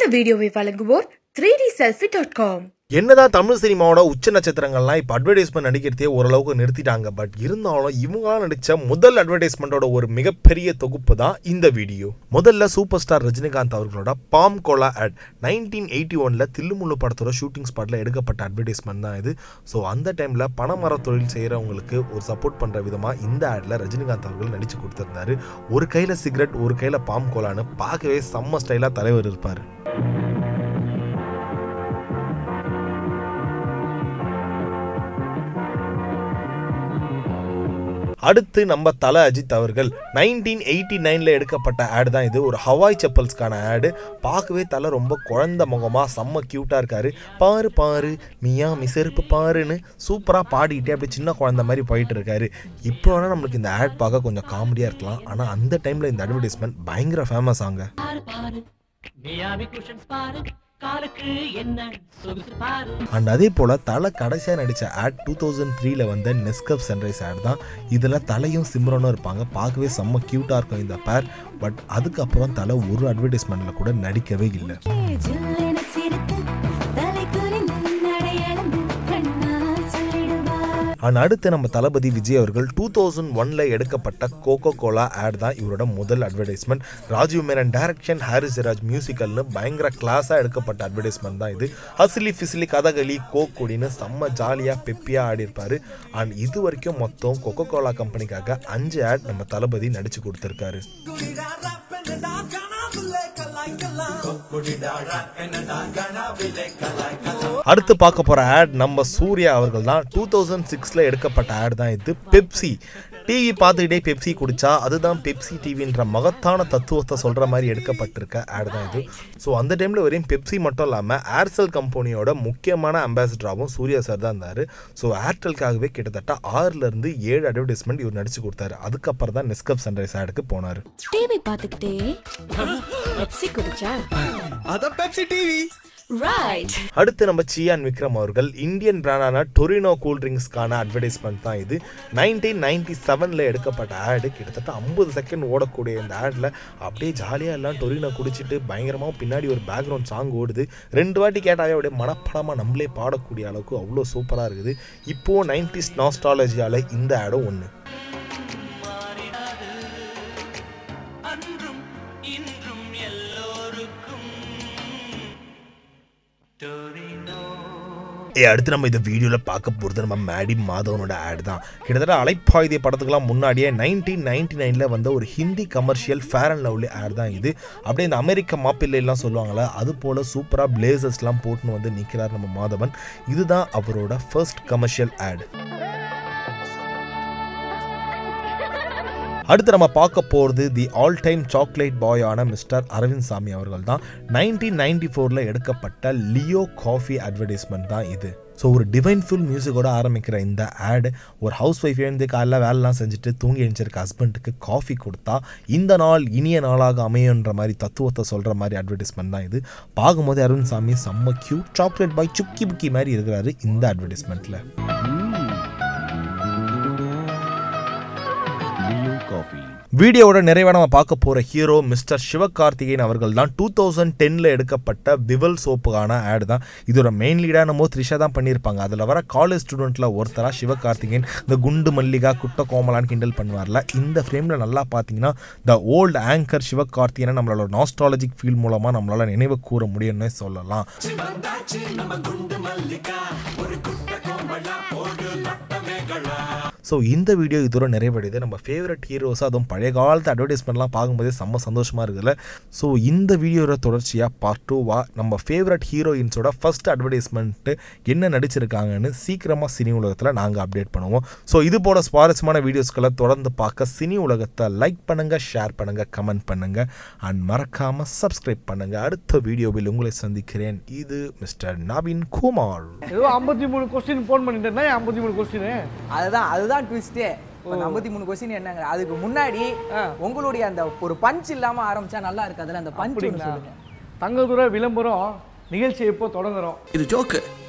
இந்த வீடியோவை வழங்குவோர் three D selfie dot com என்னதான் தமிழ் சினிமாவோட உச்ச நட்சத்திரங்கள்லாம் இப்போ அட்வர்டைஸ்மெண்ட் நடிக்கிறதே ஓரளவுக்கு நிறுத்திட்டாங்க பட் இருந்தாலும் இவங்களாம் நடித்த முதல் அட்வர்டைஸ்மெண்ட்டோட ஒரு மிகப்பெரிய தொகுப்பு தான் இந்த வீடியோ முதல்ல சூப்பர் ஸ்டார் ரஜினிகாந்த் அவர்களோட Palm Cola ad nineteen eighty ஒனில் தில்லுமுள்ளு படத்தோட ஷூட்டிங் ஸ்பாட்டில் எடுக்கப்பட்ட அட்வர்டைஸ்மெண்ட் தான் இது ஸோ அந்த டைமில் பணமர தொழில் செய்கிறவங்களுக்கு ஒரு சப்போர்ட் பண்ணுற விதமாக இந்த ஆடில் ரஜினிகாந்த் அவர்கள் நடித்து கொடுத்துருந்தாரு ஒரு கையில் சிகரெட் ஒரு கையில் பாம் கோலான்னு பார்க்கவே செம்ம ஸ்டைலாக தலைவர் இருப்பார் அடுத்து நம்ம தல அஜித் அவர்கள் நைன்டீன் எயிட்டி நைனில் எடுக்கப்பட்ட ஆடு தான் இது ஒரு ஹவாய் செப்பல்ஸ்க்கான ஆடு பார்க்கவே தலை ரொம்ப குழந்த முகமாக செம்ம க்யூட்டாக இருக்காரு பாரு பாரு மியா மிசெருப்பு பாருன்னு சூப்பராக பாடிக்கிட்டே அப்படியே சின்ன குழந்த மாதிரி போயிட்டு இருக்காரு இப்போ வேணால் நம்மளுக்கு இந்த ஆட் பார்க்க கொஞ்சம் காமெடியாக இருக்கலாம் ஆனால் அந்த டைமில் இந்த அட்வர்டைஸ்மெண்ட் பயங்கர ஃபேமஸ் ஆங்க பாரு பாரு மியாமி குஷன்ஸ் பாரு காலுக்கு என்ன சொகுசு பாரு அண்ட் அதே போல் தலை கடைசியாக நடித்த ஆட் டூ தௌசண்ட் த்ரீல வந்த நெஸ்கப் சன்ரைஸ் ஆட் தான் இதில் தலையும் சிம்ரனும் இருப்பாங்க பார்க்கவே செம்ம க்யூட்டாக இருக்கும் இந்த பேர் பட் அதுக்கப்புறம் தலை ஒரு அட்வர்டைஸ்மெண்ட்டில் கூட நடிக்கவே இல்லை ஜில்லென சிரித்து தலை குனிந்து நடையளந்து கண்ணால் சொல்லிடுவார் அண்ட் அடுத்து நம்ம தளபதி விஜய் அவர்கள் டூ தௌசண்ட் ஒனில் எடுக்கப்பட்ட கோகோ கோலா ஆட் தான் இவரோட முதல் அட்வர்டைஸ்மெண்ட் ராஜீவ் மேனன் டைரக்ஷன் ஹாரிஸ் ராஜ் மியூசிக்கல்னு பயங்கர கிளாஸாக எடுக்கப்பட்ட அட்வர்டைஸ்மெண்ட் தான் இது ஹசிலி ஃபிசிலி கதகளி கோக் கொடின்னு செம்ம ஜாலியாக பெப்பியாக ஆடி இருப்பாரு அண்ட் இது வரைக்கும் மொத்தம் கொக்கோ கோலா கம்பெனிக்காக அஞ்சு ஆட் நம்ம தளபதி நடிச்சு கொடுத்துருக்காரு அடுத்து பார்க்க போற ஆட் நம்ம சூர்யா அவர்கள் தான் டூ தௌசண்ட் சிக்ஸ்ல எடுக்கப்பட்ட ஆட் தான் இது பெப்சி டிவி பார்த்துக்கிட்டே பெப்சி குடிச்சா அதுதான் பெப்சி டிவின்ற மகத்தான தத்துவத்தை சொல்ற மாதிரி எடுக்கப்பட்டிருக்க ஆட் தான் இது ஸோ அந்த டைம்ல வரையும் பெப்சி மட்டும் இல்லாமல் ஏர்செல் கம்பெனியோட முக்கியமான அம்பாசிடராகவும் சூர்யா சார் தான் இருந்தார் ஸோ ஏர்டெல்காகவே கிட்டத்தட்ட ஆறுல இருந்து ஏழு அட்வர்டைஸ்மெண்ட் இவர் நடிச்சு கொடுத்தாரு அதுக்கப்புறம் தான் நெஸ்கப் சன்ரைஸ் ஆடுக்கு போனார் டிவி பார்த்துக்கிட்டே பெப்சி குடிச்சா அதான் பெப்சி டிவி ரைட் அடுத்து நம்ம சியான் விக்ரம் அவர்கள் இந்தியன் பிராண்டான டொரினோ கூல் ட்ரிங்க்ஸ்க்கான அட்வர்டைஸ்மெண்ட் தான் இது நைன்டீன் நைன்டி செவனில் எடுக்கப்பட்ட ஆடு கிட்டத்தட்ட ஐம்பது செகண்ட் ஓடக்கூடிய இந்த ஆடில் அப்படியே ஜாலியாக எல்லாம் டொரினோ குடிச்சிட்டு பயங்கரமாக பின்னாடி ஒரு பேக்ரவுண்ட் சாங் ஓடுது ரெண்டு வாட்டி கேட்டாலே அப்படியே மனப்படமாக நம்மளே பாடக்கூடிய அளவுக்கு அவ்வளோ சூப்பராக இருக்குது இப்போது நைன்டிஸ் நாஸ்டாலஜியால் இந்த ஆடும் ஒன்று அன்றும் இன்றும் எல்லோருக்கும் டோரினோ ஏ அடுத்து நம்ம இந்த வீடியோவில் பார்க்க போகிறது நம்ம மேடி மாதவனோட ஆட் தான் கிட்டத்தட்ட அலைப்பாயுதே படத்துக்கெல்லாம் முன்னாடியே நைன்டீன் நைன்டி நைனில் வந்த ஒரு Hindi commercial Fair and Lovely ad தான் இது அப்படியே இந்த அமெரிக்க மாப்பிள்ளைலாம் சொல்லுவாங்கள்ல அது போல் சூப்பராக பிளேசர்ஸ்லாம் போட்டுன்னு வந்து நிற்கிறார் நம்ம மாதவன் இதுதான் அவரோட ஃபர்ஸ்ட் கமர்ஷியல் ஆட் அடுத்து நம்ம பார்க்க போகிறது தி ஆல் டைம் சாக்லேட் பாயான மிஸ்டர் அரவிந்த் சாமி அவர்கள் தான் நைன்டீன் நைன்டி ஃபோரில் எடுக்கப்பட்ட லியோ காஃபி அட்வர்டைஸ்மெண்ட் தான் இது ஸோ ஒரு டிவைன் ஃபுல் மியூசிக்கோட ஆரம்பிக்கிற இந்த ஆடு ஒரு ஹவுஸ் ஒய்ஃப் எழுந்து காலைல வேலைலாம் செஞ்சுட்டு தூங்கி எழுந்திருக்க ஹஸ்பண்டுக்கு காஃபி கொடுத்தா இந்த நாள் இனிய நாளாக அமையுன்ற மாதிரி தத்துவத்தை சொல்கிற மாதிரி அட்வர்டைஸ்மெண்ட் தான் இது பார்க்கும்போது அரவிந்த் சாமி செம்ம கியூட் சாக்லேட் பாய் சுக்கி புக்கி மாதிரி இருக்கிறாரு இந்த அட்வர்டைஸ்மெண்ட்டில் வீடியோவோட நிறைவா நம்ம பார்க்க போற ஹீரோ மிஸ்டர் சிவகார்த்திகேயன் அவர்கள் தான் டூ தௌசண்ட் டென்ல எடுக்கப்பட்ட விவல் சோப்புக்கான ஆடு தான் இதோட மெயின் லீடாக நம்ம த்ரிஷா தான் பண்ணியிருப்பாங்க அதில் வர காலேஜ் ஸ்டூடெண்ட்ல ஒருத்தரா சிவகார்த்திகேயன் இந்த குண்டு மல்லிகா குட்ட கோமலான்னு கிண்டல் பண்ணுவார்ல இந்த ஃப்ரேம்ல நல்லா பார்த்தீங்கன்னா த ஓல்டு ஆங்கர் சிவகார்த்திகேயனை நம்மளோட நாஸ்டாலஜிக் ஃபீல் மூலமா நம்மளால நினைவு கூற முடியும்னு சொல்லலாம் ஸோ இந்த வீடியோ இதோட நிறைவடையுது நம்ம ஃபேவரட் ஹீரோஸ் அதுவும் பழைய காலத்து அட்வர்டைஸ்மெண்ட்லாம் பார்க்கும்போதே செம்ம சந்தோஷமாக இருக்குதுல்ல ஸோ இந்த வீடியோட தொடர்ச்சியாக பார்ட் டூவாக நம்ம ஃபேவரட் ஹீரோயின்ஸோட ஃபர்ஸ்ட் அட்வர்டைஸ்மெண்ட்டு என்ன நடிச்சிருக்காங்கன்னு சீக்கிரமாக சினி உலகத்தில் நாங்கள் அப்டேட் பண்ணுவோம் ஸோ இது போல சுவாரஸ்யமான வீடியோஸ்களை தொடர்ந்து பார்க்க சினி உலகத்தை லைக் பண்ணுங்கள் ஷேர் பண்ணுங்கள் கமெண்ட் பண்ணுங்கள் அண்ட் மறக்காமல் சப்ஸ்கிரைப் பண்ணுங்கள் அடுத்த வீடியோவில் உங்களை சந்திக்கிறேன் இது மிஸ்டர் நவீன் குமார் ஏதோ ஐம்பத்தி மூணு கொஸ்டின் ஃபோன் பண்ணிட்டேன்னா ஐம்பத்தி மூணு கொஸ்டின் அதுதான் அதுதான் ட்விஸ்டே ஐம்பத்தி மூணு கொஸ்டின் என்னங்க அதுக்கு முன்னாடி உங்களுடைய அந்த ஒரு பஞ்ச் இல்லாம ஆரம்பிச்சா நல்லா இருக்காதுல்ல அந்த பஞ்ச் ஒன்று அப்படிங்களா சொல்லுங்க தங்கதுரை விளம்பரம் நிகழ்ச்சி எப்போ தொடங்குறோம் இது ஜோக்கு